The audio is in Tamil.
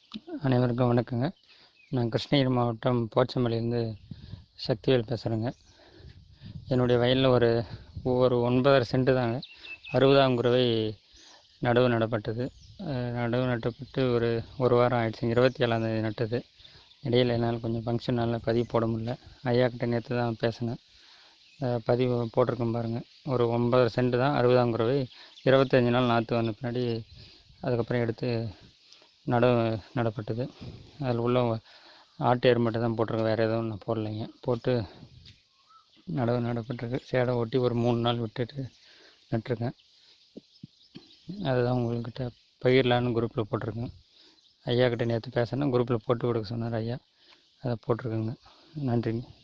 அனைவருக்கும் வணக்கங்க நான் கிருஷ்ணகிரி மாவட்டம் போச்சம்பள்ளியிலேருந்து சக்திவேல் பேசுகிறேங்க என்னுடைய வயலில் ஒரு ஒரு ஒன்பதரை சென்ட்டு தாங்க அறுபதாம் குருவை நடவு நடப்பட்டது அஹ் நடவு நட்டப்பட்டு ஒரு ஒரு வாரம் ஆயிடுச்சுங்க இருபத்தி ஏழாந்தேதி நட்டது இடையில என்னால் கொஞ்சம் ஃபங்க்ஷனால் பதிவு போட முடியல ஐயா கிட்ட நேற்று தான் பேசினேன் அஹ் பதிவு போட்டிருக்கேன் பாருங்கள் ஒரு ஒன்பதரை சென்ட்டு தான் அறுபதாம் குருவை இருபத்தஞ்சி நாள் நாற்று வந்த பின்னாடி அதுக்கப்புறம் எடுத்து நடவு நடப்பட்டது அதில் உள்ள ஆட்டு எரு மட்டும் தான் போட்டிருக்கேன் வேறு எதுவும் நான் போடலைங்க போட்டு நடவு நடப்பட்டிருக்கு சேடை ஓட்டி ஒரு மூணு நாள் விட்டுட்டு நட்டிருக்கேன் அதுதான் உங்கள்கிட்ட பகிரலான்னு குரூப்பில் போட்டிருக்கேன் ஐயா கிட்ட நேற்று பேசினேன் குரூப்பில் போட்டு கொடுக்க சொன்னார் ஐயா அதை போட்டிருக்கேங்க நன்றிங்க